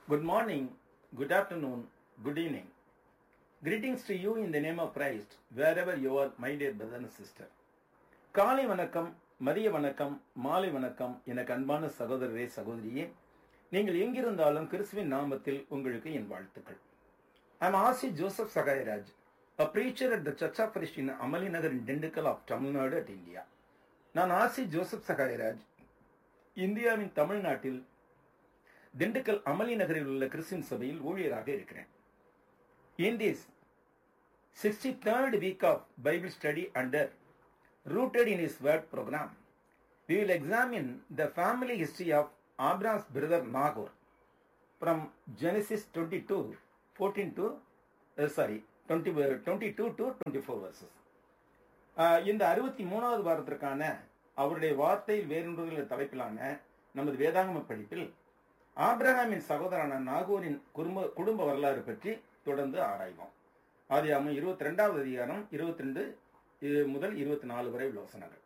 Good morning, good afternoon, good evening. Greetings to you in the name of Christ, wherever you are, my dear brother and sister. காலை வணக்கம் மதிய வணக்கம் மாலை வணக்கம் எனக்கு அன்பான சகோதரரே சகோதரியே நீங்கள் எங்கிருந்தாலும் கிறிஸ்துவின் நாமத்தில் உங்களுக்கு என் வாழ்த்துக்கள் I'm Asi Joseph Sahayaraj a preacher at the Church of Christ in Amali Nagar in Dindigul of Tamil Nadu at India நான் ஆசி ஜோசப் சகாயராஜ் இந்தியாவின் தமிழ்நாட்டில் திண்டுக்கல் அமளி நகரில் உள்ள கிறிஸ்டின் சபையில் ஊழியராக இருக்கிறேன் In this 63rd week of Bible study under Rooted in His Word program, we will examine the family history of Abraham's brother Nahor from Genesis 22, 14 to, uh, sorry, 20, uh, 22 to 24 verses. Uh, இந்த அறுபத்தி மூணாவது வாரத்திற்கான அவருடைய வார்த்தையில் வேறொன்றுகிற தலைப்பிலான நமது வேதாகம படிப்பில் ஆபிரகாமின் சகோதரனான நாகூரின் குடும்ப குடும்ப வரலாறு பற்றி தொடர்ந்து ஆராய்வோம் ஆதியாமம் இருபத்தி ரெண்டாவது அதிகாரம் இருபத்தி ரெண்டு முதல் இருபத்தி நாலு வரை உள்ள வசனங்கள்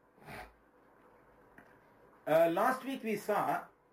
last week we saw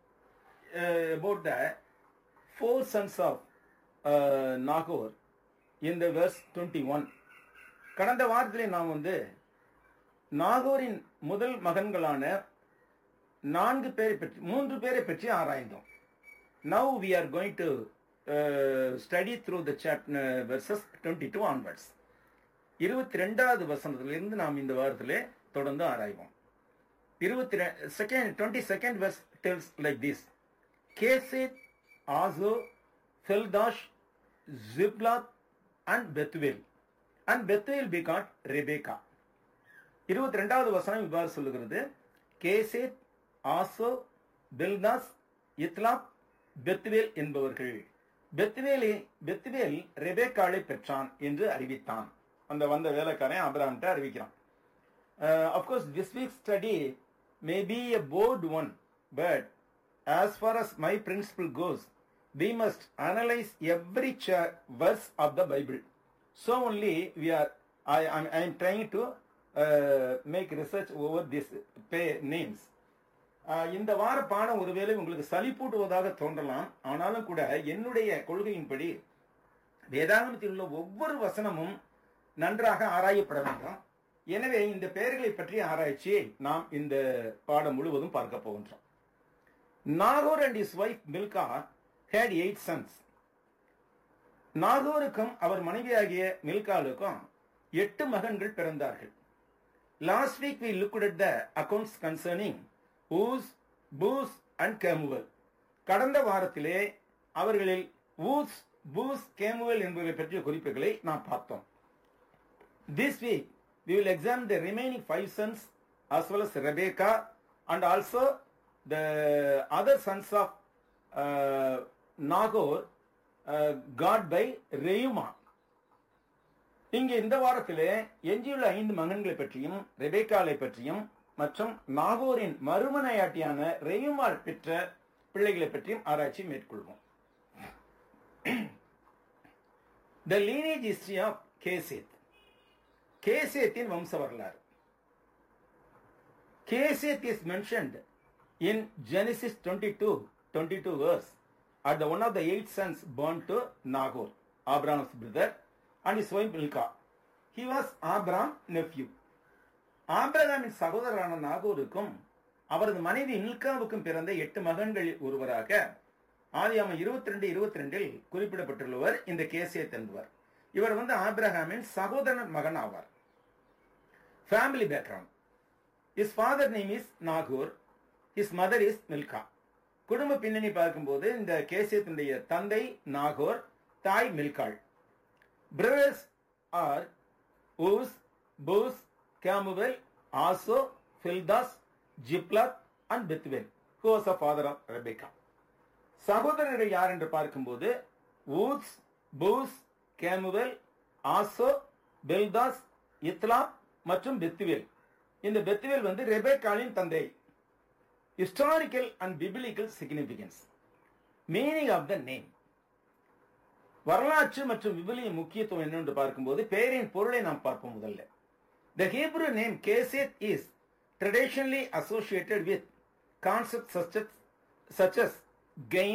about the four sons of Nagor in the verse twenty one கடந்த வாரத்திலே நாம் வந்து நாகோரின் முதல் மகன்களான நான்கு பேரை பற்றி மூன்று பேரை பற்றி ஆராய்ந்தோம் now we are going to study through the chart verses twenty two onwards இருபத்தி ரெண்டாவது வசனத்திலிருந்து நாம் இந்த வாரத்திலே தொடர்ந்து ஆராய்வோம் இருபத்தி second twenty second verse tells like this Kesed Hazo Pildash Jidlaph and Bethuel and Bethuel begot Rebekah இருபத்தி ரெண்டாவது வசனம் இவ்வாறு சொல்லுகிறது கேசேத் ஆசோ பெல்தாஸ் இத்லாப் பெத்வேல் என்பவர்கள் பெத்வேலே பெத்வேல் ரெபேக்காளை பெற்றான் என்று அறிவித்தான் அந்த வந்த வேலைக்காரன் அபிராம்கிட்ட அறிவிக்கிறான் of course this week study may be a bored one but as far as my principle goes we must analyse every verse of the Bible so only we are I I am trying to make research over this bay names இந்த வார பாடம் ஒருவேளை உங்களுக்கு சலிப்பூட்டுவதாக தோன்றலாம் ஆனாலும் கூட என்னுடைய கொள்கையின்படி வேதாகமத்தில் உள்ள ஒவ்வொரு வசனமும் நன்றாக ஆராயப்பட வேண்டும் எனவே இந்த பெயர்களை பற்றிய ஆராய்ச்சியை நாம் இந்த பாடம் முழுவதும் பார்க்க போகின்றோம் Nagor and his wife Milcah had eight sons நாகோருக்கும் அவர் மனைவியாகிய மில்காலுக்கும் எட்டு மகன்கள் பிறந்தார்கள் last week we look at the accounts concerning Uz Buz and Kemuel கடந்த வாரத்திலே அவர்களில் ஊஸ் பூஸ் கேமுவல் என்பவை பற்றிய குறிப்புகளை நாம் பார்த்தோம் this week we will exam the remaining five sons as well as Rebekah and also the other sons of Nagor got by Reumah இங்கே இந்த வாரத்திலே எஞ்சியுள்ள ஐந்து மகன்களை பற்றியும் ரெபேக்காலை பற்றியும் மற்றும் நாகோரின் மறுமனையாட்டியான ரெயுமாள் பெற்ற பிள்ளைகளை பற்றியும் ஆராய்ச்சி மேற்கொள்வோம் the lineage history of Kesed கேசேத்தின் வம்ச வரலாறு Kesed is mentioned in Genesis twenty two twenty two verse at the one of the eight sons born to Nagor Abram's brother and his wife Milcah he was Abram nephew ஆபிரகாமின் சகோதரரான நாகூருக்கும் அவரது மனைவி மில்காவுக்கும் பிறந்த எட்டு மகன்களில் ஒருவராக ஆதியாம இருபத்தி ரெண்டு இருபத்தி ரெண்டில் குறிப்பிடப்பட்டுள்ளவர் இந்த கேசியத் என்பவர் இவர் வந்து ஆபிரகாமின் சகோதரன் மகன் ஆவார் family background his father name is Nagor his mother is Milcah குடும்ப பின்னணி பார்க்கும்போது இந்த கேசியத்தினுடைய தந்தை நாகோர் தாய் மில்காள் brothers are Uz Buz Kemuel Hazo Pildash Jidlaph and Bethuel who was a father of Rebekah சகோதரர்கள் யார் என்று பார்க்கும்போது ஊத்ஸ் பூஸ் கேமுவல் ஆசோ பெல்தாஸ் இத்லாப் மற்றும் பெத்துவேல் இந்த பெத்துவேல் வந்து ரெபேக்காலின் தந்தை historical and biblical significance meaning of the name வரலாற்று மற்றும் விபிலிய முக்கியத்துவம் என்னென்று பார்க்கும்போது பெயரின் பொருளை நாம் பார்ப்போம் முதல்ல The Hebrew name Keseth is traditionally associated with concepts such as, such as gain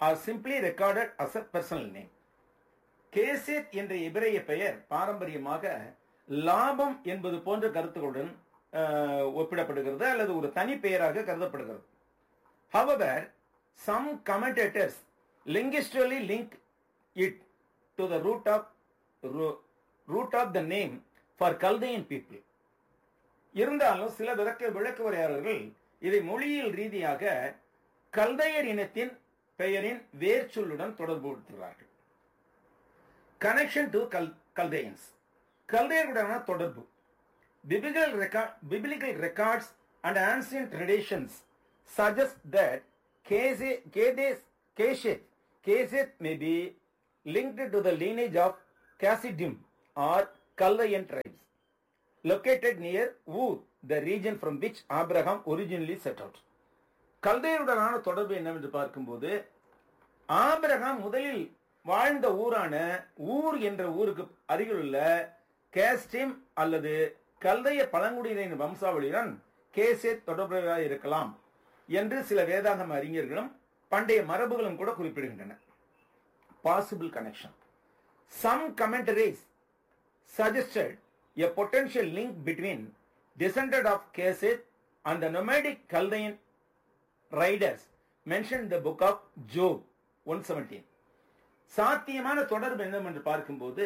are simply recorded as a personal name Kesed என்ற எபிரேய பெயர் பாரம்பரியமாக லாபம் என்பது போன்ற கருத்துக்களுடன் அஹ், ஒப்பிடப்படுகிறது அல்லது ஒரு தனி பெயராக கருதப்படுகிறது However, some commentators linguistically link it to the root of ro- root of the name for Chaldean people. இருந்தாலும் சில விளக்க விளக்குவரையாளர்கள் இதை மொழியியல் ரீதியாக கல்தையர் இனத்தின் பெயரின் வேர் சொல்லுடன் தொடர்புபடுத்துகிறார்கள் கனெக்ஷன் டு கல் கல்தையன்ஸ் கல்தையர்களுடனான தொடர்பு biblical record, biblical records and ancient traditions suggest that Kese- Kedes, Kesheth, Kesheth may be linked to the lineage of Chassidim or Chaldean tribes located near Ur, the region from which Abraham originally set out. கல்தையருடனான தொடர்பு என்னவென்று பார்க்கும்போது Abraham முதலில் வாழ்ந்த ஊரான ஊர் என்ற ஊருக்கு அருகிலுள்ள கேஸ்டிம் அல்லது கல்தைய பழங்குடியினரின் வம்சாவளியுடன் கேசேத் தொடர்புடையதாக இருக்கலாம் என்று சில வேதாகம அறிஞர்களும் பண்டைய மரபுகளும் கூட குறிப்பிடுகின்றன possible connection some commentaries suggested a potential link between descendant of Keseth and the nomadic Chaldean riders mentioned in the book of Job 117. சாத்தியமான தொடர்பு என்னவென்று பார்க்கும்போது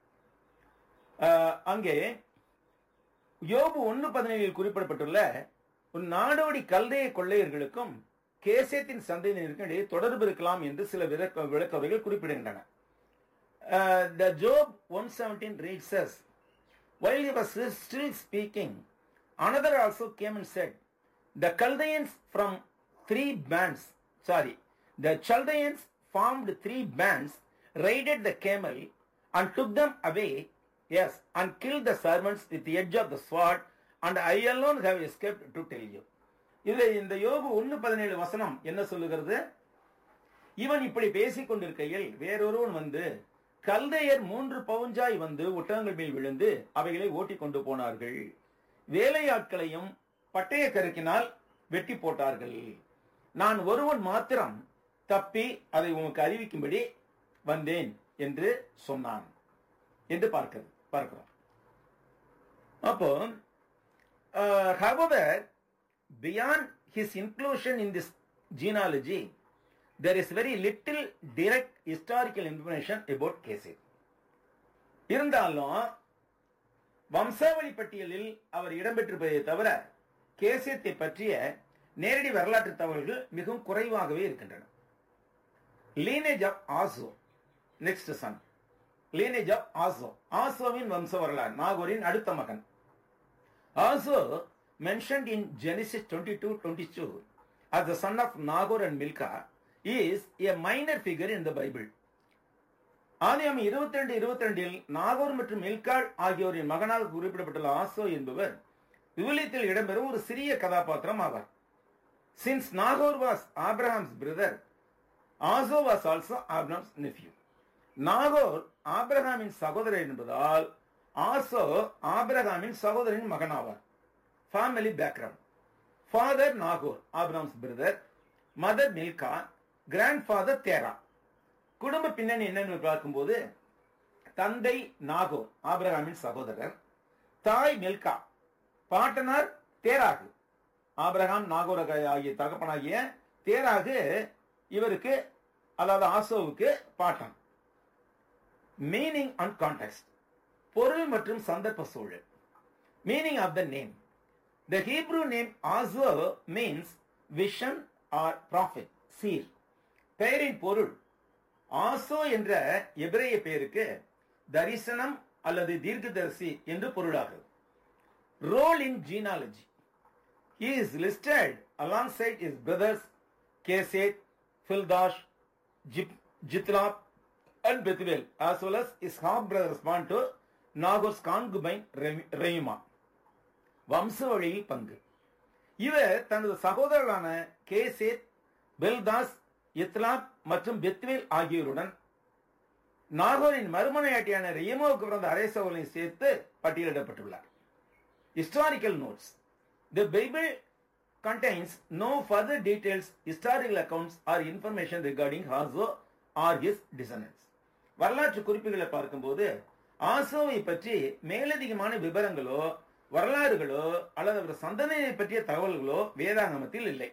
ஆஹ், அங்கே யோபு ஒன்று பதினேழில் குறிப்பிடப்பட்டுள்ள ஒரு நாடோடி கல்தைய கொள்ளையர்களுக்கும் கேசேத்தின் சந்தையினருக்கும் இடையே தொடர்பு இருக்கலாம் என்று சில விளக்க விளக்கவர்கள் குறிப்பிடுகின்றன Uh, the Job 117 reads us, While he was still speaking, another also came and said, The Chaldeans from three bands, sorry, the Chaldeans formed three bands, raided the camel, and took them away, yes, and killed the servants with the edge of the sword, and I alone have escaped to tell you. இது இந்த யோபு ஒன்று பதினேழு வசனம் என்ன சொல்லுகிறது இவன் இப்படி பேசிக் கொண்டிருக்கையில் வேறொருவன் வந்து கல்தையர் மூன்று பவுஞ்சாய் வந்து ஒட்டகங்கள் மேல் விழுந்து அவைகளை ஓட்டிக் கொண்டு போனார்கள் வேலையாட்களையும் பட்டய கருக்கினால் வெட்டி போட்டார்கள் நான் ஒருவன் மாத்திரம் தப்பி அதை உமக்கு அறிவிக்கும்படி வந்தேன் என்று சொன்னான் என்று பார்க்கிறது பார்க்கிறோம் அப்போ however beyond his inclusion in this genealogy there is very little direct historical information about Kesed இருந்தாலும் வம்சாவளி பட்டியலில் அவர் இடம்பெற்றிருப்பதை தவிர கேசியத்தை பற்றிய நேரடி வரலாற்று தகவல்கள் மிகவும் குறைவாகவே இருக்கின்றன lineage of Hazo next son lineage of Hazo ஆசோவின் வம்ச வரலாறு நாகூரின் அடுத்த மகன் ஆசோ mentioned in Genesis 22 22 as the son of Nagor and Milcah is a minor figure in the Bible. ஆதியாம இருபத்தி ரெண்டு இருபத்தி ரெண்டில் நாகோர் மற்றும் மில்காள் ஆகியோரின் மகனாக குறிப்பிடப்பட்டுள்ள ஆசோ என்பவர் விவிலியத்தில் இடம்பெறும் ஒரு சிறிய கதாபாத்திரம் ஆவார் since Nagor was Abraham's brother Hazo was also Abraham's nephew Nagor ஆபிரகாமின் சகோதரர் என்பதால் ஆசோ ஆபிரகாமின் சகோதரின் மகனாவார் family background father Nagor Abram's brother mother Milcah grandfather Terah குடும்ப பின்னணி என்னன்னு பார்க்கும்போது தந்தை நாகூர் ஆபிரகாமின் சகோதரர் தாய் மில்கா பாட்டனார் தேராகு ஆபிரகாம் நாகூர் ஆகிய தகப்பனாகிய தேராகு இவருக்கு அதாவது ஆசோவுக்கு பாட்டன் மீனிங் அண்ட் கான்டெக்ட் பொருள் மற்றும் சந்தர்ப்ப சூழல் meaning of the name The Hebrew name Azor means vision or prophet, seer. பெயரின் பொருள் ஆசோ என்ற எபிரேய பெயருக்கு தரிசனம் அல்லது தீர்க்கதரிசி என்று பொருளாகிறது role in genealogy He is listed alongside his brothers Keset, Fildash, Jip- Jitlap, and Bethuel, as well as his half brother born to Nagor's concubine Reima. வம்சவழியில் பங்கு இவர் தனது சகோதரர்களான கேசேத் பெல்தாஸ் இத்லாப் மற்றும் பெத்வேல் ஆகியோருடன் நாகோரின் மறுமனையாட்டியான ரியமோவுக்கு பிறந்த அரை சகோதரனை சேர்த்து பட்டியலிடப்பட்டுள்ளார் historical notes the Bible contains no further details, historical accounts or information regarding Hazo or his descendants. வரலாற்று குறிப்புகளை பார்க்கும்போது ஆசோவை பற்றி மேலதிகமான விவரங்களோ வரலாறுகளோ அல்லது அவர் சந்ததியை பற்றிய தகவல்களோ வேதாகமத்தில் இல்லை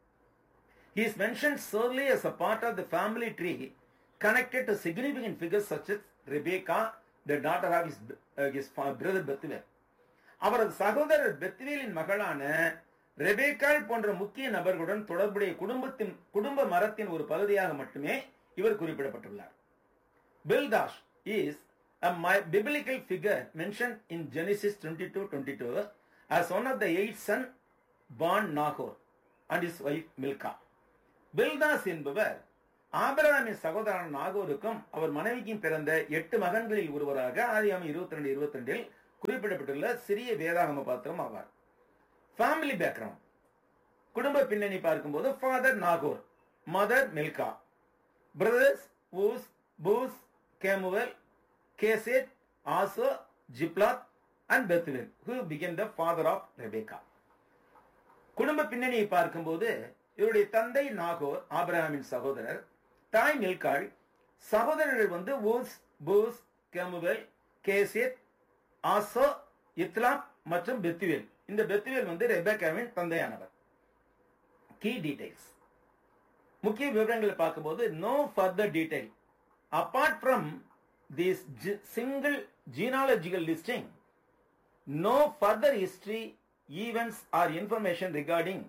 He is mentioned solely as a part of the family tree connected to significant figures such as Rebecca, the daughter of his, uh, his brother Bethuel. அவரது சகோதரர் பெத்வேலின் மகளான ரெபேக்காள் போன்ற முக்கிய நபர்களுடன் தொடர்புடைய குடும்பத்தின் குடும்ப மரத்தின் ஒரு பகுதியாக மட்டுமே இவர் குறிப்பிடப்பட்டுள்ளார் Pildash is a biblical figure mentioned in Genesis 22-22 as one of the eight son born Nahor and his wife Milcah. பில்தாஸ் என்பவர் ஆபரகாமின் சகோதரன் நாகோருக்கும் அவர் மனைவிக்கும் பிறந்த எட்டு மகன்களில் ஒருவராக ஆதியாம இருபத்தி ரெண்டு இருபத்தி ரெண்டில் குறிப்பிடப்பட்டுள்ள சிறிய வேதாகம பாத்திரம் ஆவார் ஃபேமிலி பேக்ரவுண்ட் குடும்ப பின்னணி பார்க்கும்போது father Nagore mother Milcah brothers Uz Buz Kemuel Kesed Hazo Jidlaph and Bethuel who became the father of Rebekah குடும்ப பின்னணியை பார்க்கும்போது இவருடைய தந்தை நாகோர் ஆபிரகாமின் சகோதரர் தாய் மில்காள் சகோதரர்கள் வந்து ஊஸ் பூஸ் கேமுவல் கேசேத் ஆசோ இத்லாப் மற்றும் பெத்துவேல் இந்த பெத்துவேல் வந்து ரெபேக்காவின் தந்தையானவர் கீ டீடைல்ஸ் முக்கிய விவரங்களை பார்க்கும்போது no further detail apart from this single genealogical listing no further history events or information regarding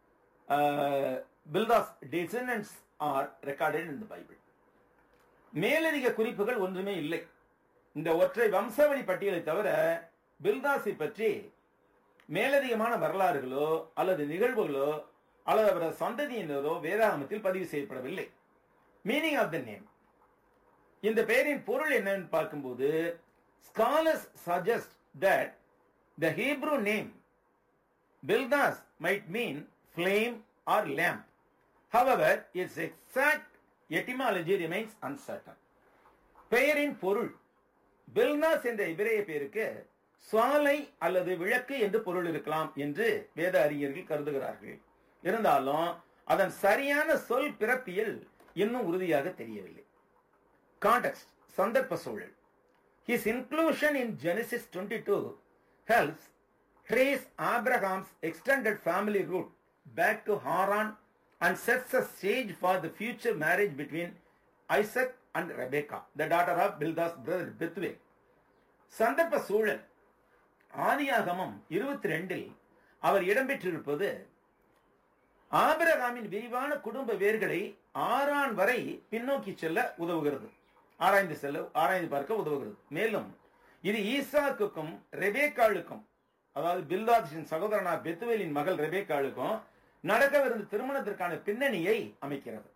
Pildash descendants are recorded in the Bible மேலதிக குறிப்புகள் ஒன்றுமே இல்லை இந்த ஒற்றை வம்சாவளி பட்டியலை தவிர பில்தாஸை பற்றி மேலதிகமான வரலாறுகளோ அல்லது நிகழ்வுகளோ அல்லது அவரது சந்ததியினரோ வேதாகமத்தில் பதிவு செய்யப்படவில்லை மீனிங் ஆஃப் த நேம் இந்த பெயரின் பொருள் என்னன்னு பார்க்கும்போது scholars suggest that the Hebrew name Pildash might mean flame or lamp. However, its exact etymology remains uncertain. பெயரின் பொருள் பில்னாஸ் என்ற இபிரேய பெயருக்கு சுவாலை அல்லது விளக்கு என்று பொருள் இருக்கலாம் என்று வேத அறிஞர்கள் கருதுகிறார்கள் இருந்தாலும் அதன் சரியான சொல் பிறப்பியல் இன்னும் உறுதியாக தெரியவில்லை கான்டெக்ட் சந்தர்ப்ப சூழல் his inclusion in Genesis twenty two helps trace Abraham's extended family route back to Haran and sets a stage for the future marriage between Isaac and Rebecca, the daughter of Bilda's brother Bethuel. சந்தர்ப்ப சூழல் ஆதியாகமம் இருபத்தி ரெண்டில் அவர் இடம்பெற்றிருப்பது ஆபிரகாமின் விரிவான குடும்ப வேர்களை ஆறான் வரை பின்னோக்கி செல்ல உதவுகிறது ஆராய்ந்து செல்ல ஆராய்ந்து பார்க்க உதவுகிறது மேலும் இது ஈசாக்குக்கும் ரெபேக்காளுக்கும் அதாவது பில்தாஜின் சகோதரனா பெத்துவேலின் மகள் ரெபேக்காளுக்கும் நடக்கவிருந்த திருமணத்திற்கான பின்னணியை அமைக்கிறது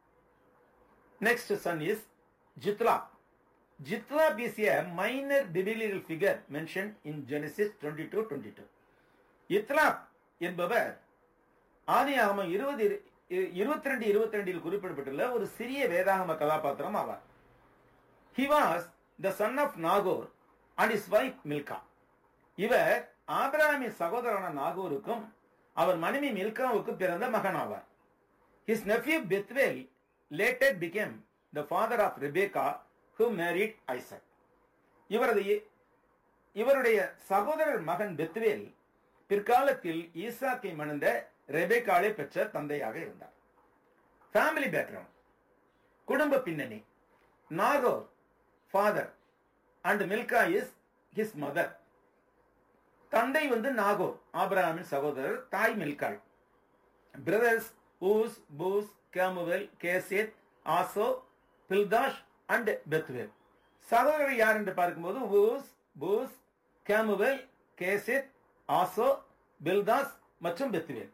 next son is Jidlaph Jidlaph is a minor biblical figure mention in Genesis twenty two twenty two Jidlaph என்பவர் ஆதியாகமம் இருபது இருபத்தி ரெண்டு இருபத்தி ரெண்டில் குறிப்பிடப்பட்டுள்ள ஒரு சிறிய வேதாகம கதாபாத்திரம் ஆவார் he was the son of Nagor and his wife Milcah இவர் ஆபிரகாமின் சகோதரன நாகூருக்கும் அவர் மனைவி மில்காவுக்கும் பிறந்த மகன் ஆவார் his nephew Bethuel later became the father of Rebekah who married Isaac இவரது இவருடைய சகோதரர் மகன் பெத்வேல் பிற்காலத்தில் ஈசாக்கை மணந்த ரெபேக்காலை பெற்ற தந்தையாக இருந்தார் ஃபேமிலி பேக்ரவுண்ட் குடும்ப பின்னணி Nagor father and Milcah is his mother தந்தை வந்து நாகோர் ஆபிரகாமின் சகோதரர் தாய் மில்காள் brothers Uz Buz Kemuel Kesed Hazo Pildash and Bethuel சகோதரர் யார் என்று பார்க்கும்போது ஊஸ் Buz Kemuel Kesed Hazo Pildash மற்றும் Bethuel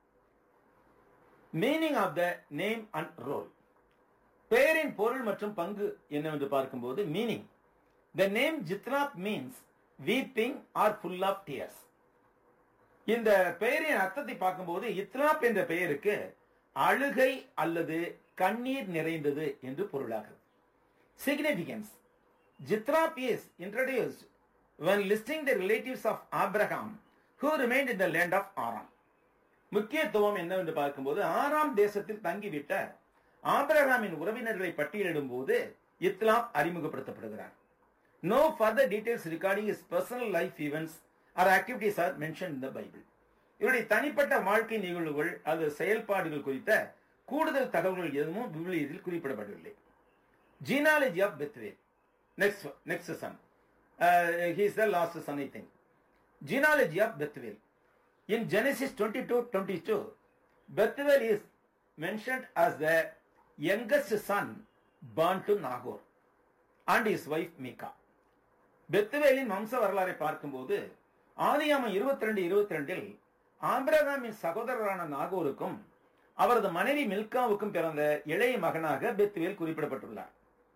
meaning of the name and role பெயரின் பொருள் மற்றும் பங்கு என்னவென்று பார்க்கும்போது meaning the name Jidlaph means weeping or full of tears இந்த பெயரின் அர்த்தத்தை பார்க்கும்போது இத்லாப் என்ற பெயருக்கு அழுகை அல்லது கண்ணீர் நிறைந்தது என்று பொருளாகிறது significance Jidlaph is introduced when listing the relatives of Abraham who remained in the land of Aram. முக்கியத்துவம் என்னவென்று பார்க்கும்போது ஆறாம் தேசத்தில் தங்கிவிட்ட ஆபிரகாமின் உறவினர்களை பட்டியலிடும் போது இஸ்லாம் அறிமுகப்படுத்தப்படுகிறார் no further details regarding his personal life events or activities are mention இந்த பைபிள் இவருடைய தனிப்பட்ட வாழ்க்கை நிகழ்வுகள் அல்லது செயல்பாடுகள் குறித்த கூடுதல் தகவல்கள் எதுவும் விவிலியத்தில் குறிப்பிடப்படவில்லை genealogy of Bethuel next next son he's the last son I think genealogy of Bethuel in Genesis twenty two twenty two Bethuel is mentioned as the youngest son born to Nahor and his wife Mika. பெத்துவேலின் வம்ச வரலாறை பார்க்கும்போது ஆதியாமம் இருபத்தி ரெண்டு இருபத்தி ரெண்டில் ஆபிரகாமின் சகோதரரான நாகோருக்கும் அவரது மனைவி மில்காவுக்கும் பிறந்த இளைய மகனாக Bethuel குறிப்பிடப்பட்டுள்ளார்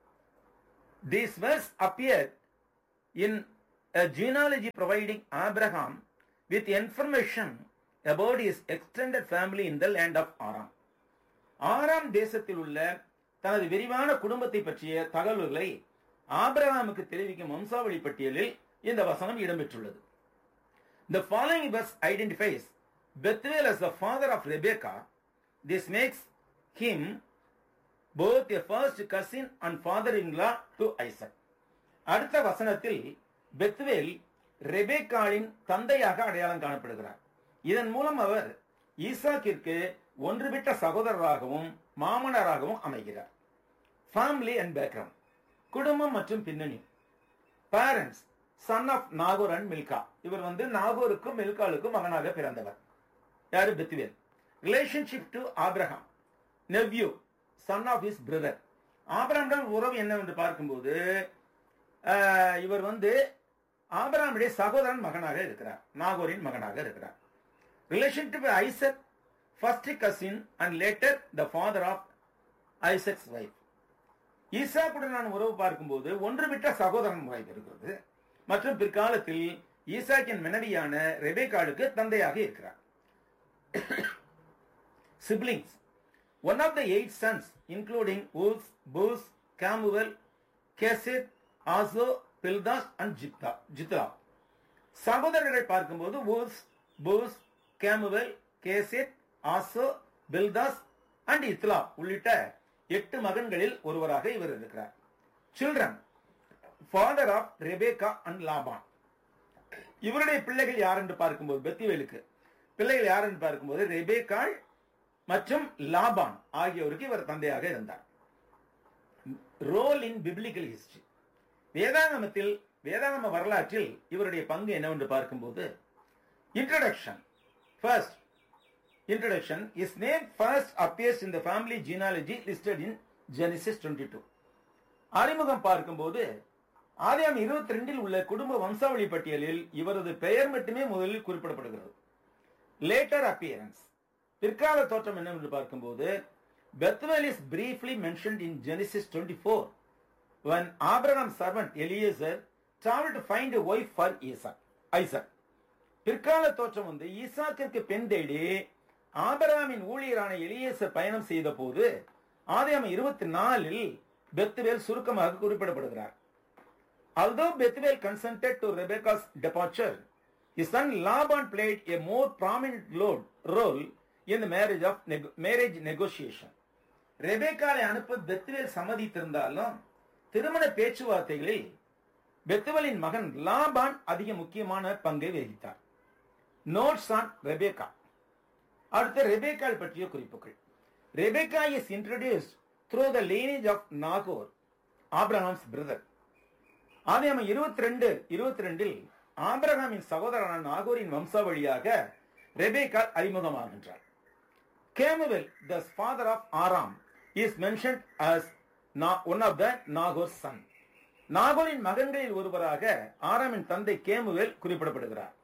These verse appear in a genealogy providing Abraham with information about his extended family in the land of Aram. ஆறாம் தேசத்தில் உள்ள தனது விரிவான குடும்பத்தை பற்றிய தகவல்களை ஆபிரகாமுக்கு தெரிவிக்கும் வம்சாவளி பட்டியலில் இந்த வசனம் இடம்பெற்றுள்ளது The following verse identifies Bethuel as the father of Rebekah. This makes him both a first cousin and father-in-law to Isaac. அடுத்த வசனத்தில் பெத்வேல் ரெபேக்காளின் தந்தையாக அடையாளம் காணப்படுகிறார் இதன் மூலம் அவர் ஈசாக்கிற்கு ஒன்றுவிட்ட சகோதரராகவும் மாமனராகவும் அமைகிறார் ஃபேமிலி அண்ட் பேக்ரவுண்ட் குடும்பம் மற்றும் பின்னணி parents son of Nagor and Milcah இவர் வந்து நாகூருக்கும் மில்காலுக்கும் மகனாக பிறந்தவர் யாரு Bethuel relationship to Abraham nephew son of his brother ஆபிரகாமுடன் உறவு என்னவென்று பார்க்கும்போது இவர் வந்து ஆபிரகாமுடைய சகோதரன் மகனாக இருக்கிறார் நாகூரின் மகனாக இருக்கிறார் relationship Isaac first cousin and later the father of Isaac's wife ஈசாக்குடனான உறவு பார்க்கும்போது ஒன்று விட்ட சகோதரன் வாய்ப்பு இருக்கிறது மற்றும் பிற்காலத்தில் ஈசாக்கின் மனைவியான ரெபேகாலுக்கு தந்தையாக இருக்கிறார் siblings one of the eight sons including Uz Buz Kemuel Kesed Hazo Pildash and ஜிப்தா ஜித்ரா சகோதரர்களை பார்க்கும்போது ஊஸ் Buz Kemuel Kesed Hazo Pildash and இத்லா உள்ளிட்ட எட்டு மகன்களில் ஒருவராக இவர் இருக்கிறார் children father of Rebekah and Laban இவருடைய பிள்ளைகள் யார் என்று பார்க்கும்போது பெத்திவேலுக்கு பிள்ளைகள் யார் என்று பார்க்கும்போது ரெபேகாள் மற்றும் லாபான் ஆகியோருக்கு இவர் தந்தையாக இருந்தார் ரோல் இன் பிப்ளிக்கல் ஹிஸ்டரி வேதாகமத்தில் வேதாகம வரலாற்றில் இவருடைய பங்கு என்னவென்று பார்க்கும்போது introduction first introduction, his name first appears in the family genealogy listed in Genesis 22. அறிமுகம் பார்க்கும்போது ஆதியாம் இருபத்தி ரெண்டில் உள்ள குடும்ப வம்சாவளி பட்டியலில் இவரது பெயர் மட்டுமே முதலில் குறிப்பிடப்படுகிறது லேட்டர் அப்பியரன்ஸ் பிற்கால தோற்றம் என்னவென்று பார்க்கும்போது Bethuel is briefly mentioned in Genesis twenty four when Abraham servant Eliezer traveled to find a wife for Isaac, Isaac. பிற்கால தோற்றம் வந்து ஈசாக்கிற்கு பெண் தேடி ஆபராமின் ஊழியரான எலியேசர் பயணம் செய்த போது ஆதியாம இருபத்தி நாலில் பெத்துவேல் சுருக்கமாக குறிப்பிடப்படுகிறார் although Bethuel consented to Rebecca's departure, his son Laban played a more prominent lo- role in the marriage of neg- marriage negotiation. ரெபேக்காலை அனுப்ப பெத்துவேல் சம்மதித்திருந்தாலும் திருமண பேச்சுவார்த்தைகளில் பெத்துவலின் மகன் லாபான் அதிக முக்கியமான பங்கை வகித்தார் நோட்ஸ் ஆன் ரெபேக்கா அடுத்த ரெபேக்கால் பற்றிய குறிப்புகள் Rebekah is introduce through the lineage of Nagor Abraham's brother ஆதியாம இருபத்தி ரெண்டு இருபத்தி ரெண்டில் ஆபிரகாமின் சகோதரனான நாகோரின் வம்சாவழியாக ரெபேக்கால் அறிமுகமாகின்றார் Kemuel the father of Aram is mention as one of the Nagor son நாகோரின் மகன்களில் ஒருவராக ஆராமின் தந்தை கேமுவேல் குறிப்பிடப்படுகிறார்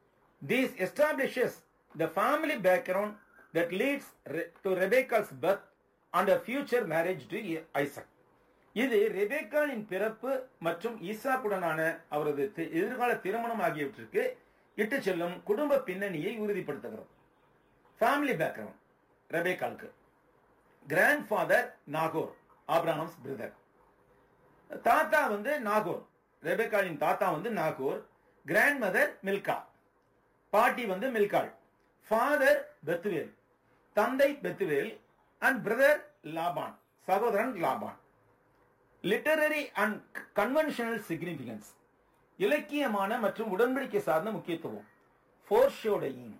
this establishes the family background that leads to Rebekah's birth and future marriage to Isaac இது ரெபேக்காலின் பிறப்பு மற்றும் ஈசாக்குடனான அவரது தி- எதிர்கால திருமணம் ஆகியவற்றிற்கு இட்டு செல்லும் குடும்ப பின்னணியை உறுதிப்படுத்துகிறது ஃபேமிலி பேக்ரவுண்ட் ரெபேக்காலுக்கு grandfather Nagor Abraham's brother தாத்தா வந்து நாகோர் ரெபேக்காலின் தாத்தா வந்து நாகோர் கிராண்ட் மதர் மில்கா பாட்டி வந்து மில்காள் ஃபாதர் பெத்துவேல் தந்தை பெத்துவேல் அண்ட் பிரதர் லாபான் சகோதரன் Laban literary and conventional significance இலக்கியமான மற்றும் உடன்படிக்கை சார்ந்த முக்கியத்துவம் ஃபோர்ஷோடையிங்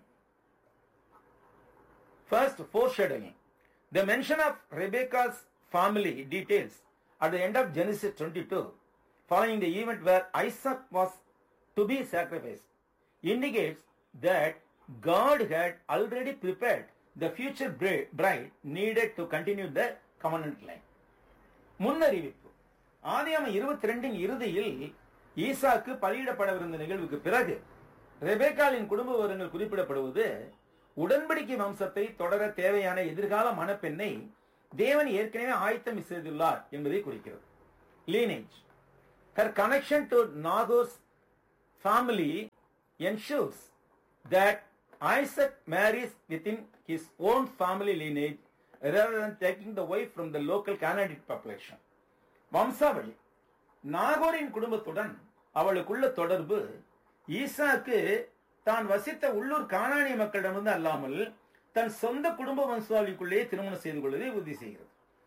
First, foreshadowing. The mention of Rebecca's family details at the end of Genesis 22, following the event where Isaac was to be sacrificed, indicates that God had already prepared the future bri- bride needed to continue the covenant line. முன்னறிவிப்பு ஆதியாம இருபத்தி ரெண்டின் இறுதியில் ஈசாக்கு பலியிடப்படவிருந்த நிகழ்வுக்கு பிறகு ரெபேக்காலின் குடும்ப விவரங்கள் குறிப்பிடப்படுவது உடன்படிக்கை வம்சத்தை தொடர தேவையான எதிர்கால மணப்பெண்ணை தேவன் ஏற்கனவே ஆயத்தம் செய்துள்ளார் என்பதை குறிக்கிறது lineage her connection to Nagor's family ensures that Isaac marries within his own family lineage rather than taking the wife from the local Canaanite population. வம்சாவளி நாகோரின் குடும்பத்துடன் அவளுக்குள்ள தொடர்பு ஈசாக்கு தான் வசித்த உள்ளூர் காணானிய மக்களிடமிருந்து அல்லாமல் தன் சொந்த குடும்ப வம்சாவளிக்குள்ளே திருமணம் செய்து கொள்வதை உறுதி செய்கிறது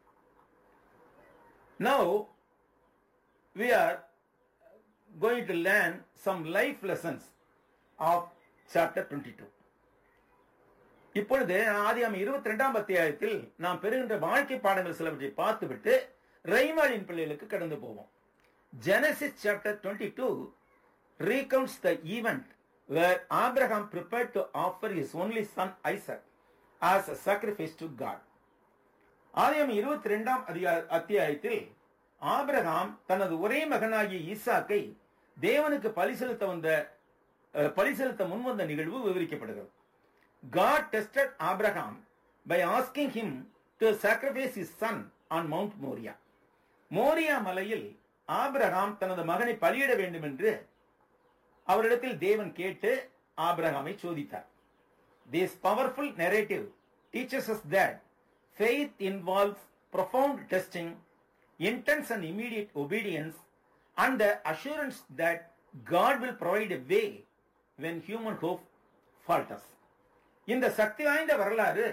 Now, we are going to learn some life lessons of chapter 22. இப்பொழுது ஆதியாம இருபத்தி ரெண்டாம் அத்தியாயத்தில் நாம் பெறுகின்ற வாழ்க்கை பாடங்கள் சிலவற்றை பார்த்துவிட்டு ரைமாலின் பிள்ளைகளுக்கு கடந்து போவோம் Genesis chapter twenty two recounts the event where Abraham prepared to offer his only son Isaac as a sacrifice to God. ஆதியம் இருபத்தி ரெண்டாம் அத்தியாயத்தில் ஆபிரகாம் தனது ஒரே மகனாகிய ஈசாக்கை தேவனுக்கு பலி செலுத்த வந்த அஹ், பலி செலுத்த முன்வந்த நிகழ்வு விவரிக்கப்படுகிறது God tested Abraham by asking him to sacrifice his son on Mount Moriah. Moriah மலையில் ஆபிரகாம் தனது மகனை பலியிட வேண்டும் என்று அவரிடத்தில் தேவன் கேட்டு ஆபிரகாமை சோதித்தார் This powerful narrative teaches us that faith involves profound testing, intense and immediate obedience, and the assurance that God will provide a way when human hope falters. இந்த சக்தி வாய்ந்த வரலாறு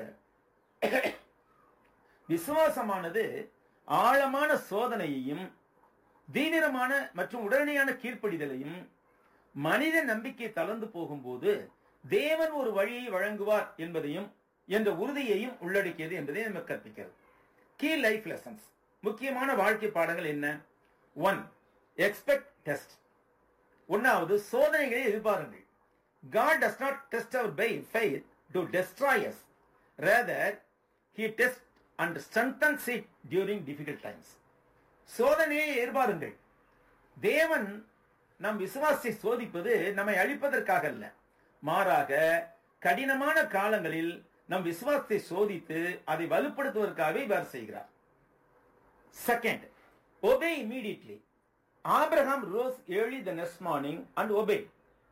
விசுவாசமானது ஆழமான சோதனையையும் தீவிரமான மற்றும் உடனடியான கீழ்ப்படிதலையும் மனித நம்பிக்கை தளர்ந்து போகும்போது தேவன் ஒரு வழியை வழங்குவார் என்பதையும் என்ற உறுதியையும் உள்ளடக்கியது என்பதை நமக்கு கற்பிக்கிறது கீ லைஃப் லெசன்ஸ் முக்கியமான வாழ்க்கை பாடங்கள் என்ன ஒன் எக்ஸ்பெக்ட் டெஸ்ட் ஒன்னாவது சோதனைகளை எதிர்பாருங்கள் God does not test our by faith to destroy us. Rather, He tests and strengthens it during difficult times. சோதனையை எதிர்பாருங்கள் தேவன் நம் விசுவாசத்தை சோதிப்பது நம்மை அழிப்பதற்காக அல்ல மாறாக கடினமான காலங்களில் நம் விசுவாசத்தை சோதித்து அதை வலுப்படுத்துவதற்காக இவ்வாறு செய்கிறார் second obey immediately Abraham rose early the next morning and obeyed.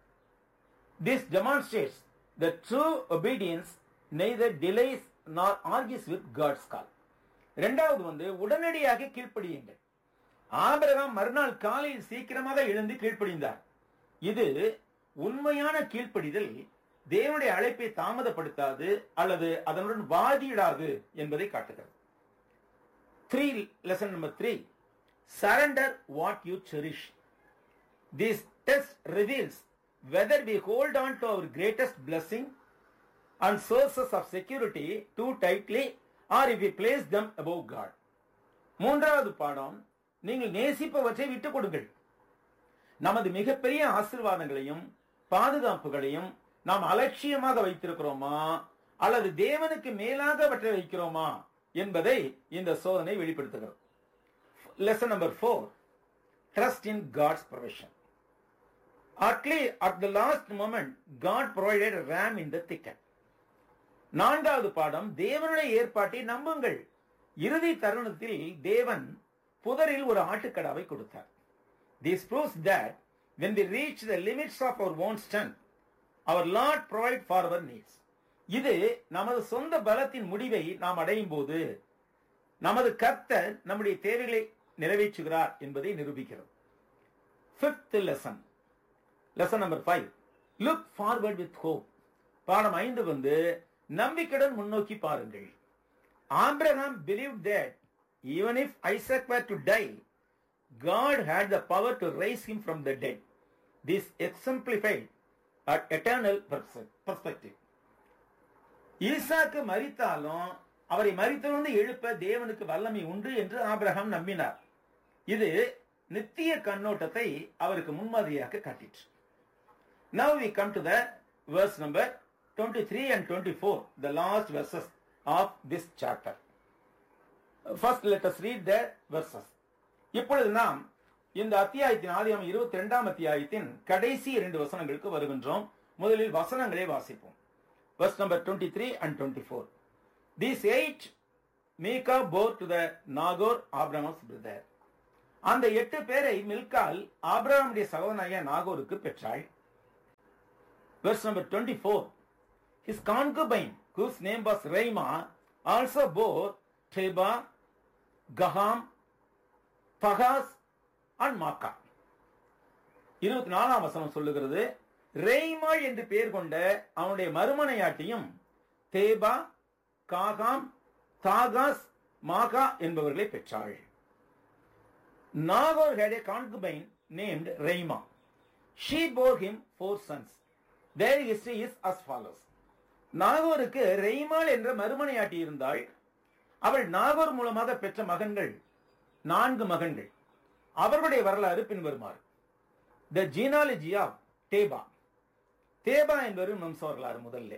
This demonstrates that true obedience neither delays nor argues with God's call. இரண்டாவது வந்து உடனடியாக கீழ்ப்படியுங்கள் ஆபிரகாம் மறுநாள் காலையில் சீக்கிரமாக எழுந்து கீழ்ப்படிந்தார் இது உண்மையான கீழ்ப்படிதல் தேவனுடைய அழைப்பை தாமதப்படுத்தாது அல்லது அதனுடன் வாதியிடாது என்பதை காட்டுகிறது three lesson number three surrender what you cherish this test reveals whether we hold on to our greatest blessing and sources of security too tightly or if we place them above God. மூன்றாவது பாடம் நீங்கள் நேசிப்பவற்றை விட்டுக் கொடுங்கள் நமது மிகப்பெரிய ஆசீர்வாதங்களையும் பாதுகாப்புகளையும் நாம் அலட்சியமாக வைத்திருக்கிறோமா அல்லது தேவனுக்கு மேலாக அவற்றை வைக்கிறோமா என்பதை இந்த சோதனை வெளிப்படுத்துகிறது lesson number four trust in God's provision Actually, at the last moment, God provided a ram in the thicket. நான்காவது பாடம் தேவனுடைய ஏற்பாட்டை நம்புங்கள் இறுதி தருணத்தில் தேவன் புதரில் ஒரு ஆட்டுக்கடாவை கொடுத்தார் this proves that when we reach the limits of our own strength our lord provide for our needs இது நமது சொந்த பலத்தின் முடிவை நாம் அடையும் போது நமது கர்த்தர் நம்முடைய தேவைகளை நிறைவேற்றுகிறார் என்பதை நிரூபிக்கிறது fifth lesson lesson number five look forward with hope பாடம் ஐந்து வந்து நம்பிக்கையுடன் முன்னோக்கி பாருங்கள் Abraham believe that even if Isaac were to die God had the power to rise him from the dead this exemplified at eternal perspective ஈசாக்கு மரித்தாலும் அவரை மரித்தவந்து எழுப்ப தேவனுக்கு வல்லமை உண்டு என்று ஆபிரகாம் நம்பினார் இது நித்திய கண்ணோட்டத்தை அவருக்கு முன்மாதிரியாக காட்டிற்று Now we come to the verse number 23 and 24, the last verses of this chapter. First, let us read the verses. இப்பொழுது நாம் இந்த அத்தியாயத்தின் ஆதியம் இருபத்தி இரண்டாம் அத்தியாயத்தின் கடைசி இரண்டு வசனங்களுக்கு வருகின்றோம் முதலில் வசனங்களை வாசிப்போம் verse number 23 and 24. These eight Mika bore to the Nagor, Abraham's brother. அந்த எட்டு பேரை மில்கால் ஆபிரகாமுடைய சகோதரனாகிய நாகோருக்கு பெற்றாள் verse number 24 his concubine whose name was Reima also bore Teba Gaham Pahas and Maka இருபத்தி நாலாம் வசனம் சொல்லுகிறது ரெய்மா என்று பெயர் கொண்ட அவனுடைய மறுமனையாட்டியும் தேபா காகாம் தாகாஸ் மாகா என்பவர்களை பெற்றாள் Nagore had a concubine named Reima. She bore him four sons. Their history is as follows. நாகோருக்கு ரெய்மாள் என்ற மறுமனையாட்டி இருந்தாள் அவள் நாகோர் மூலமாக பெற்ற மகன்கள் நான்கு மகன்கள் அவர்களுடைய வரலாறு பின்வருமாறு த ஜீனாலஜி ஆஃப் தேபா தேபா என்பவரும் வம்ச வரலாறு முதல்ல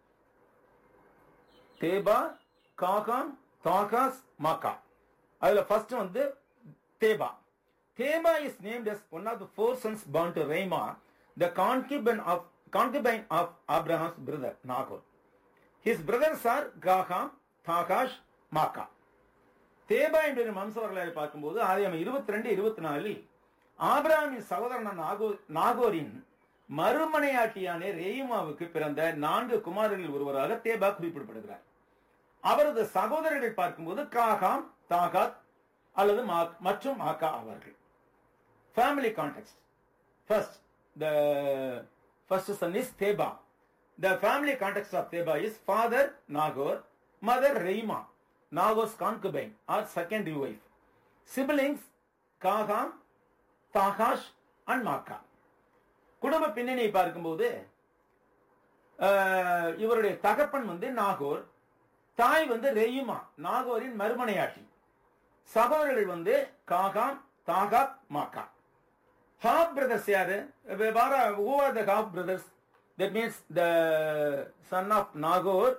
தேபா காகாம் தாகாஸ் மாகா அதுல ஃபர்ஸ்ட் வந்து Tebah Tebah is named as one of the four sons born to Reumah the concubine of concubine of Abraham's brother Nahor. His brothers are Gaham, Takash, Maka. Tebah என்ற வம்ச வரலாறு பார்க்கும்போது ஆதியம் இருபத்தி ரெண்டு இருபத்தி நாலில் ஆபிரகாமின் சகோதரன் நாகோ நாகோரின் மறுமனையாட்டியான ரேயுமாவுக்கு பிறந்த நான்கு குமாரர்களில் ஒருவராக தேபா குறிப்பிடப்படுகிறார் அவரது சகோதரர்கள் பார்க்கும்போது காகாம் தாகாத் அல்லது மற்றும் மாக்கா ஆவார்கள் family context first the first son is Tebah the family context of Tebah is father Nagore mother Reumah Nagor's concubine or secondary wife siblings Gaham Tahash and Maacah குடும்ப பின்னணியை பார்க்கும்போது இவருடைய தகப்பன் வந்து நாகோர் தாய் வந்து ரெயுமா நாகோரின் மறுமனையாட்டி சகோதரர்கள் வந்து காகாம் தாகாத் மாக்கா ஹாப் பிரதர்ஸ் யாரு வார who are the half brothers that means the son of Nagor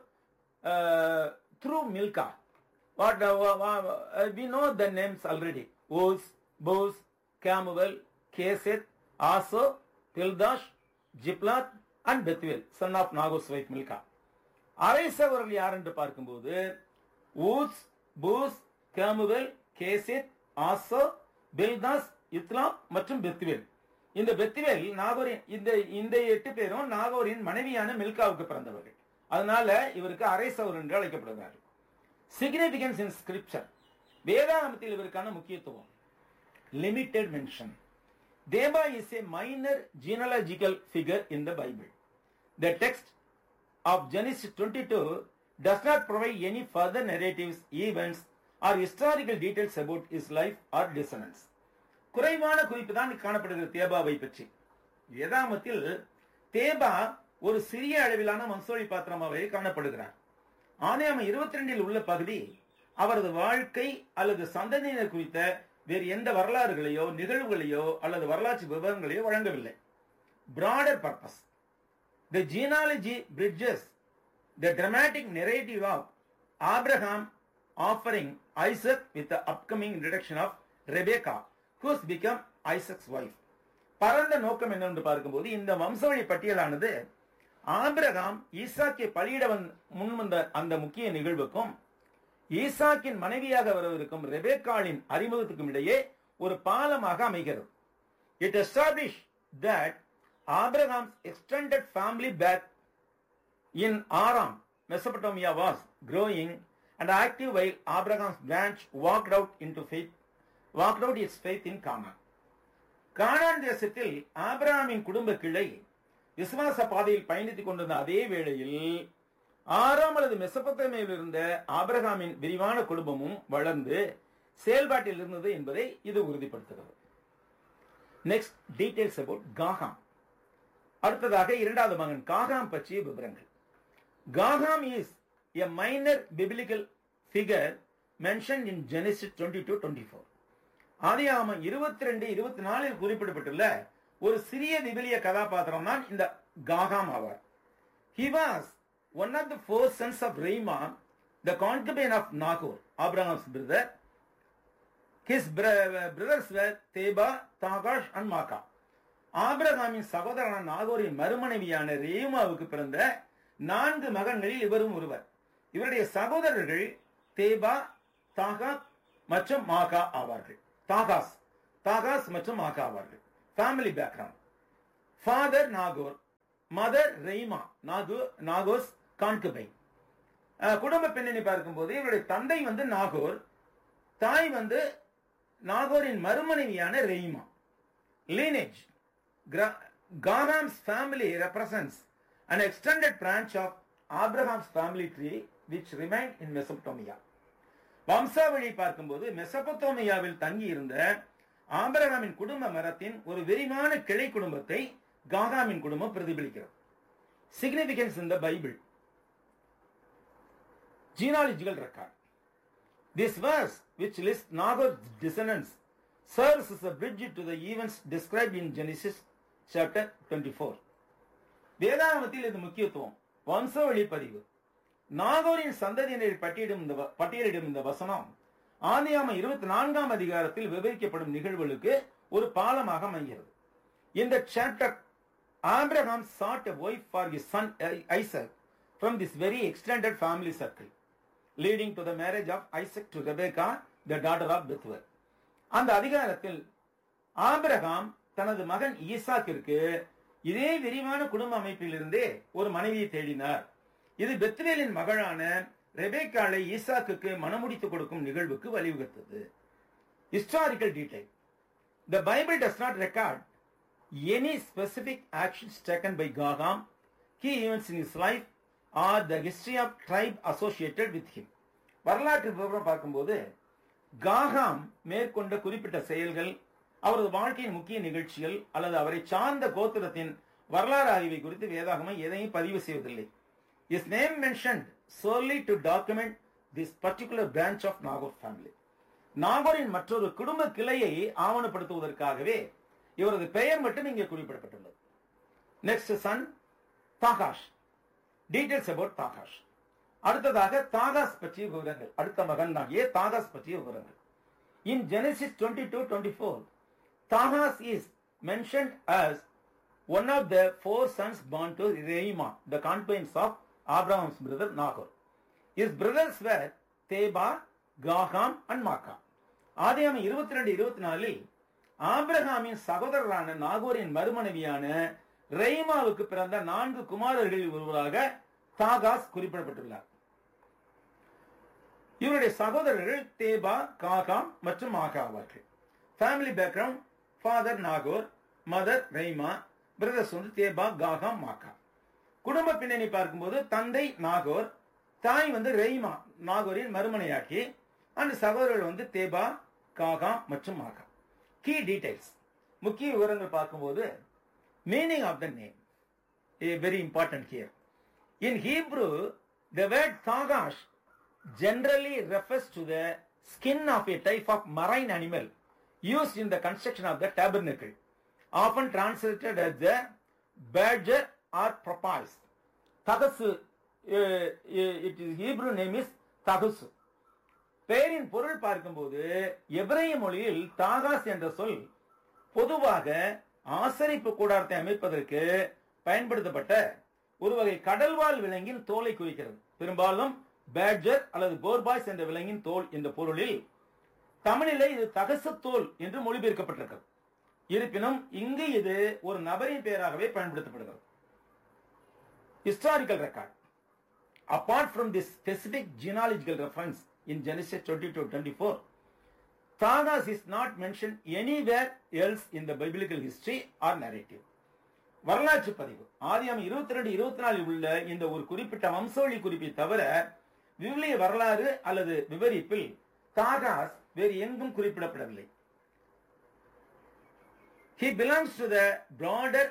through Milcah what we know the names already Uz Buz Kemuel Kesed Hazo Pildash Jidlaph and Bethuel son of Nagor's wife Milcah அரை சகோதரர்கள் யார் என்று பார்க்கும்போது ஊஸ் Buz Kemuel Kesed ஆசோ பெல்தாஸ் இத்லாம் மற்றும் பெத்துவேல் இந்த பெத்துவேல் நாகோரின் இந்த இந்த எட்டு பேரும் நாகோரின் மனைவியான மில்காவுக்கு பிறந்தவர்கள் அதனால இவருக்கு அரை சவர் என்று அழைக்கப்படுகிறார் சிக்னிபிகன்ஸ் இன் ஸ்கிரிப்சர் வேதாகமத்தில் இவருக்கான முக்கியத்துவம் limited mention Teba is a minor genealogical figure in the Bible the text of Genesis twenty two does not provide any further narratives events or historical details about his life or descendants குறைவான குறிப்பு தான் காணப்படுகிறது தேபாவை பற்றி வேதாமத்தில் தேபா ஒரு சிறிய அளவிலான வம்சோழி பாத்திரமாகவே காணப்படுகிறார் ஆணையம் இருபத்தி ரெண்டில் உள்ள பகுதி அவரது வாழ்க்கை அல்லது சந்ததியினர் குறித்த வேறு எந்த வரலாறுகளையோ நிகழ்வுகளையோ அல்லது வரலாற்று விவரங்களையோ வழங்கவில்லை broader purpose the genealogy bridges the dramatic narrative of Abraham offering Isaac with the upcoming introduction of Rebecca, who has become Isaac's wife. பரந்த நோக்கம் என்னவென்று பார்க்கும்போது இந்த வம்சவழி பட்டியலானது ஆபிரகாம் ஈசாக்கை பலியிட முன் வந்த அந்த முக்கிய நிகழ்வுக்கும் ஈசாக்கின் மனைவியாக வரவிருக்கும் ரெபேக்காளின் அறிமுகத்துக்கும் இடையே ஒரு பாலமாக அமைகிறது it establish that Abraham's extended family back in Aram, Mesopotamia was growing and active while Abraham's branch walked out into faith, walked out its faith in Canaan. Canaan தேசத்தில் ஆபிரகாமின் குடும்ப கிளை விசுவாச பாதையில் பயணித்துக் கொண்டிருந்த அதே வேளையில் ஆறாம் அல்லது மெசபத்தமையில் இருந்த ஆபிரகாமின் விரிவான குடும்பமும் வளர்ந்து செயல்பாட்டில் இருந்தது என்பதை இது உறுதிப்படுத்துகிறது நெக்ஸ்ட் டீடைல்ஸ் அபவுட் காகாம் அடுத்ததாக இரண்டாவது மகன் காகாம் பற்றிய விவரங்கள் Gaham is a minor biblical figure mention in Genesis twenty two twenty four ஆதியாமம் இருபத்தி ரெண்டு இருபத்தி நாலில் குறிப்பிடப்பட்டுள்ள ஒரு சிறிய விபிலிய கதாபாத்திரம் தான் இந்த காகாம் ஆவார் he was one of the four sons of Reumah the concubine of Nahor Abraham's brother his brothers Teba Tahash and Maacah ஆபிரகாமின் சகோதரனான நாகோரின் மறுமனைவியான ரேமாவுக்கு பிறந்த நான்கு மகன்களில் இவரும் ஒருவர் இவருடைய சகோதரர்கள் தேபா தாகாத் மற்றும் மாகா ஆவார்கள் தாகாஸ் தாகாஸ் மற்றும் மாகா ஆவார்கள் family background father Nagore mother Reumah நாகு நாகோஸ் கான்குபை குடும்ப பின்னணி பார்க்கும்போது இவருடைய தந்தை வந்து நாகோர் தாய் வந்து நாகோரின் மறுமனைவியான Reumah lineage Garam's family represents an extended branch of Abraham's family tree which remained in Mesopotamia. வம்சாவழி பார்க்கும்போது மெசபத்தோமியாவில் தங்கி இருந்த ஆபரகாமின் குடும்ப மரத்தின் ஒரு விரிவான கிளை குடும்பத்தை காகாமின் குடும்பம் பிரதிபலிக்கிறது significance in the Bible genealogical record. This verse, which lists Nagor's descendants, serves as a bridge to the events described in Genesis chapter 24. வேதாகமத்தில் இது முக்கியத்துவம் வம்சவழி பதிவு நாகோரின் சந்ததியினரை பட்டியலிடும் இந்த பட்டியலிடும் இந்த வசனம் ஆதியாம இருபத்தி நான்காம் அதிகாரத்தில் விவரிக்கப்படும் நிகழ்வுகளுக்கு ஒரு பாலமாக அமைகிறது இந்த chapter Abraham sought a wife for his son Isaac from this very extended family circle, leading to the marriage of Isaac to Rebecca, the daughter of Bethuel. அந்த அதிகாரத்தில் ஆபிரகாம் தனது மகன் ஈசாக்கிற்கு இதே விரிவான குடும்ப அமைப்பிலிருந்தே ஒரு மனைவியை தேடினார் இது பெத்வேலின் மகளான ரெபேக்காளை ஈசாக்குக்கு மனமுடித்து கொடுக்கும் நிகழ்வுக்கு வழிவகுத்தது historical detail the Bible does not record any specific actions taken by Gaham key events in his life or the history of tribe associated with him வரலாற்று விவரம் பார்க்கும்போது காகாம் மேற்கொண்ட குறிப்பிட்ட செயல்கள் அவரது வாழ்க்கையின் முக்கிய நிகழ்ச்சிகள் அல்லது அவரை சார்ந்த கோத்திரத்தின் வரலாறு ஆகியவை குறித்து வேதாகமம் எதையும் பதிவு செய்வதில்லை his name mentioned solely to document this particular branch of Nahor family நாகூரின் மற்றொரு குடும்ப கிளையை ஆவணப்படுத்துவதற்காகவே இவரது பெயர் மட்டும் இங்கே குறிப்பிடப்பட்டுள்ளது next son Tahash details about Tahash அடுத்ததாக தாகாஸ் பற்றிய விவரங்கள் அடுத்த மகன் ஆகிய தாகாஸ் பற்றிய விவரங்கள் in Genesis twenty two twenty four Tahash is mentioned as one of the four sons born to Reumah the concubine of Abraham's brother Nahor his brothers were Teba Gaham and Maacah ஆதியாம இருபத்தி ரெண்டு இருபத்தி நாலில் ஆபிரகாமின் சகோதரரான நாகூரின் மறுமனைவியான ரெய்மாவுக்கு பிறந்த நான்கு குமாரர்களில் ஒருவராக தாகாஸ் குறிப்பிடப்பட்டுள்ளார் இவருடைய சகோதரர்கள் தேபா காகாம் மற்றும் மாகா ஆவார்கள் family background father Nagore mother Reumah brothers வந்து தேபா காகாம் மாகா குடும்ப பின்னணி பார்க்கும்போது தந்தை நாகோர் தாய் வந்து ரெய்மா நாகோரின் மறுமனையாக்கி அந்த சகோதரர்கள் வந்து தேபா காகாம் மற்றும் மாகா கீ டீடைல்ஸ் முக்கிய விவரங்கள் பார்க்கும்போது meaning of the name very important here in Hebrew the word Tahash generally refers to the skin of a type of marine animal used in the construction of the tabernacle, often translated as the badger or porpoise. Tagasu, uh, it is Hebrew name is Tagasu. பெயரின் பொருள் பார்க்கும்போது எபிரேய மொழியில் தாகாஸ் என்ற சொல் பொதுவாக ஆசரிப்பு கூடாரத்தை அமைப்பதற்கு பயன்படுத்தப்பட்ட ஒரு வகை கடல்வாழ் விலங்கின் தோலை குறிக்கிறது பெரும்பாலும் பேட்ஜர் அல்லது போர்பாய்ஸ் என்ற விலங்கின் தோல் என்ற பொருளில் தமிழிலே இது தகசு தோல் என்று மொழிபெயர்க்கப்பட்டிருக்கிறது இருப்பினும் இங்கு இது ஒரு நபரின் பெயராகவே பயன்படுத்தப்படுகிறது historical record apart from this specific genealogical reference in Genesis twenty two twenty four Tahash is not mention anywhere else in the biblical history or narrative வரலாற்று பதிவு ஆதியாம் இருபத்தி ரெண்டு இருபத்தி நாலில் உள்ள இந்த ஒரு குறிப்பிட்ட வம்சவழி குறிப்பை தவிர விவிலிய வரலாறு அல்லது விவரிப்பில் தாகாஸ் வேறு எங்கும் குறிப்பிடப்படவில்லை He belongs to the broader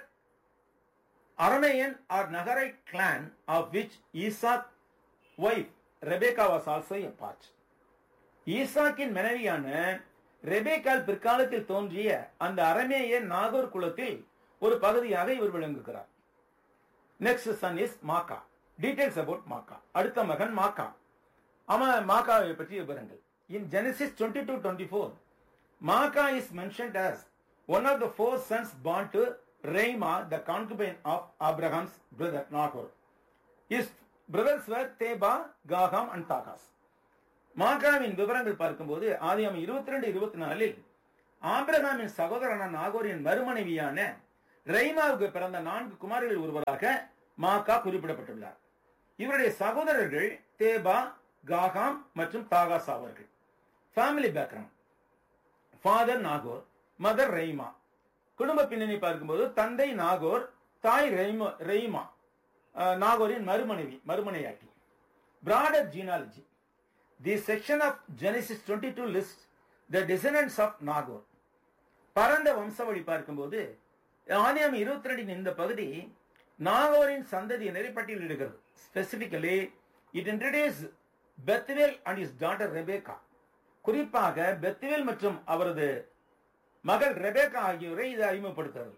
Aramean or Nagarite clan of which Isaac wife Rebecca was also a part. ஈசாக்கின் மனைவியான ரெபேக்கால் பிற்காலத்தில் தோன்றிய அந்த அரமேய நாகூர் குலத்தில் ஒரு பகுதியாக இவர் விளங்குகிறார் next son is Maacah details about Maacah அடுத்த மகன் மாக்கா அவன் மாக்காவை பற்றிய விவரங்கள் in Genesis twenty two twenty four Maacah is mentioned as one of the four sons born to Reima, the concubine of Abraham's brother Nahor. His brothers were Teba, Gaham and Tagas. மாகாவின் விவரங்கள் பார்க்கும்போது ஆதியாம் இருபத்தி ரெண்டு இருபத்தி நாலில் ஆபிரகாமின் சகோதரனான நாகோரின் மறுமனைவியான ரெய்மாவுக்கு பிறந்த நான்கு குமாரர்கள் ஒருவராக மாக்கா குறிப்பிடப்பட்டுள்ளார் இவருடைய சகோதரர்கள் தேபா காகாம் மற்றும் தாகாஸ் ஆவார்கள் family background father Nagore mother Reumah குடும்ப பின்னணி பார்க்கும்போது தந்தை நாகோர் தாய் ரெய்மா ரெய்மா அஹ், நாகோரின் மறுமனைவி மறுமனையாட்டி broader genealogy the section of Genesis twenty two list the descendants of Nahor பரந்த வம்சவழி பார்க்கும்போது ஆதியாம் இருபத்தி ரெண்டின் இந்த பகுதி நாகோரின் சந்ததியினரை பட்டியலிடுகிறது specifically it introduce Bethuel and his daughter Rebekah குறிப்பாக பெத்வேல் மற்றும் அவரது மகள் ரெபேக்கா ஆகியோரை இது அறிமுகப்படுத்துகிறது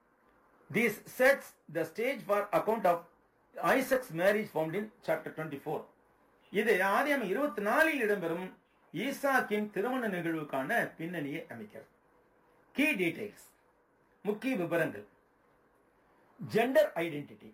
This sets the stage for account of Isaac's marriage found in chapter 24. இது ஆதியம் இருபத்தி நாலில் இடம்பெறும் ஈசாக்கின் திருமண நிகழ்வுக்கான பின்னணியை அமைக்கிறது கீ டீடைல்ஸ் முக்கிய விவரங்கள் gender identity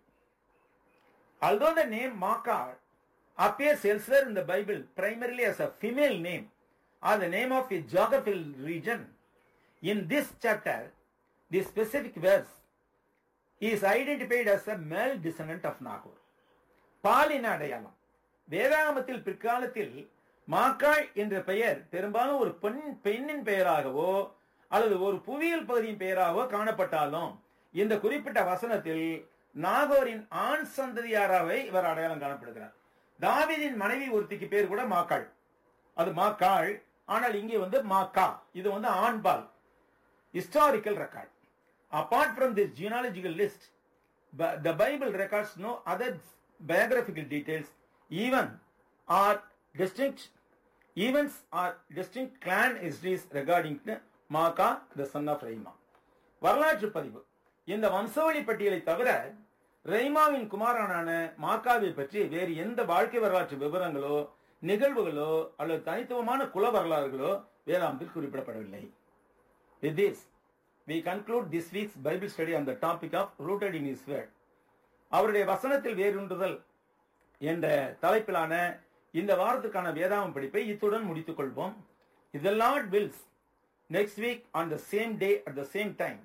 Although the name Makar appears elsewhere in the Bible primarily as a female name or the name of a geographical region, in this chapter, the specific verse he is identified as a male descendant of Nahor. பாலின அடையாளம் வேதாகமத்தில் பிற்காலத்தில் மாக்காள் என்ற பெயர் பெரும்பாலும் ஒரு பெண் பெண்ணின் பெயராகவோ அல்லது ஒரு புவியியல் பகுதியின் பெயராகவோ காணப்பட்டாலும் இந்த குறிப்பிட்ட வசனத்தில் நாகோரின் ஆண் சந்ததியாராவை இவர் அடையாளம் காணப்படுகிறார் தாவீதின் மனைவி ஒருத்திக்கு பேர் கூட மாக்காள் அது மாக்காள் ஆனால் இங்கே வந்து மாக்கா இது வந்து ஆண்பால் historical record. Apart from this genealogical list, Bi- the Bible records no other biographical details, even or distinct events or distinct clan histories regarding Maka, the son of Reima. வரலாற்று பதிவு இந்த வம்சவழி பட்டியலை தவிர ரெய்மாவின் குமாரனான மாக்காவை பற்றி வேறு எந்த வாழ்க்கை வரலாற்று விவரங்களோ நிகழ்வுகளோ அல்லது தனித்துவமான குல வரலாறுகளோ வேதாந்தில் குறிப்பிடப்படவில்லை With this, we conclude this week's Bible study on the topic of rooted in His Word. அவருடைய வசனத்தில் வேரூன்றுதல் என்ற தலைப்பிலான இந்த வாரத்துக்கான வேதாகம் படிப்பை இத்துடன் முடித்துக் கொள்வோம் இதெல்லாம் wills next week on the same day at the same time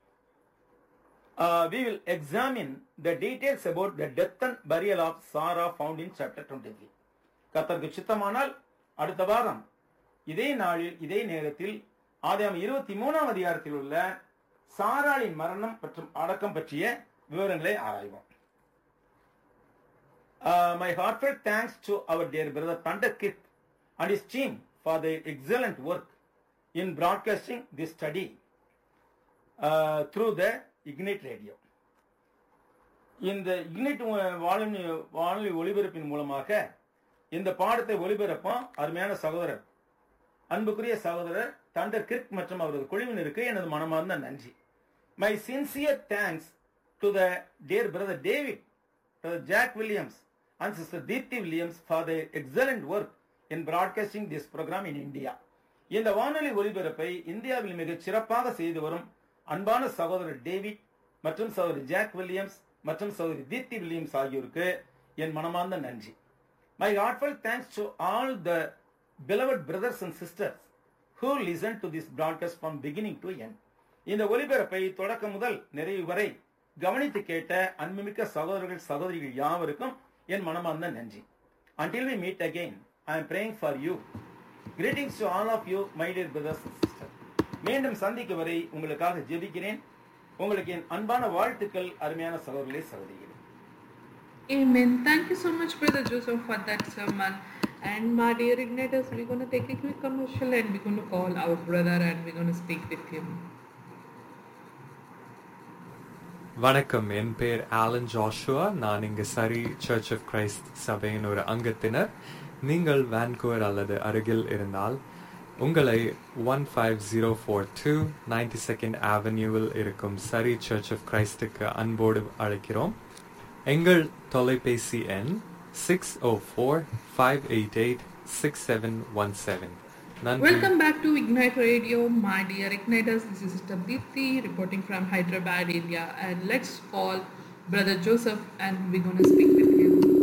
we will examine the details about the death and burial of Sarah found in chapter 23. கத்தருக்கு சித்தமானால் அடுத்த வாரம் இதே நாளில் இதே நேரத்தில் ஆதாம் இருபத்தி மூணாம் அதிகாரத்தில் உள்ள சாராளின் மரணம் மற்றும் அடக்கம் பற்றிய விவரங்களை ஆராய்வோம் Uh, my heartfelt thanks to our dear brother Pandakit and his team for their excellent work in broadcasting this study uh, through the Ignite Radio. இந்த இக்னிட் வானொலி வானொலி ஒளிபரப்பின் மூலமாக இந்த பாடத்தை ஒளிபரப்பும் அருமையான சகோதரர் அன்புக்குரிய சகோதரர் தண்டர் கிர்க் மற்றும் அவரது குழுவினருக்கு எனது மனமார்ந்த நன்றி my sincere thanks to the dear brother David Jack Williams and sister Deepti Williams for the excellent work in broadcasting this program in India இந்த வானொலி ஒலிபரப்பை இந்தியாவில் மிகச் சிறப்பாக செய்து வரும் அன்பான சகோதரர் டேவிட் மற்றும் சகோதரி ஜாக் வில்லியம்ஸ் மற்றும் சகோதரி தீப்தி வில்லியம்ஸ் ஆகியோருக்கு என் மனமார்ந்த நன்றி my heartfelt thanks to all the beloved brothers and sisters who listen to this broadcast from beginning to end. இந்த ஒலிபரப்பை தொடக்கம் முதல் நிறைவு வரை கவனித்து கேட்ட அன்புமிக்க சகோதரர்கள் சகோதரிகள் யாவருக்கும் என் மனமார்ந்த நன்றி until we meet again i am praying for you greetings to all of you my dear brothers and sisters மீண்டும் சந்திக்கும் வரை உங்களுக்காக ஜெபிக்கிறேன் உங்களுக்கு என் அன்பான வாழ்த்துக்கள் அருமையான சகோதரர்களே சகோதரிகளே Amen. Thank you so much, Brother Joseph, for that sermon. And my dear Ignatius, we're going to take a quick commercial and we're going to call our brother and we're going to speak with him. வணக்கம் என் பேர் Alan Joshua நான் இங்கு சரி search of Christ சபையின் ஒரு அங்கத்தினர் நீங்கள் Vancouver அல்லது அருகில் இருந்தால் உங்களை one five zero four two ninety second ஆவென்யூவில் இருக்கும் சரி சர்ச் ஆஃப் கிரைஸ்டுக்கு அன்போடு அழைக்கிறோம் எங்கள் தொலைபேசி எண் six O four five eight eight six seven one seven நன்றி Welcome back to Ignite Radio, my dear Igniters. This is Sister Deepthi reporting from Hyderabad, India. And let's call Brother Joseph and we're going to speak with him.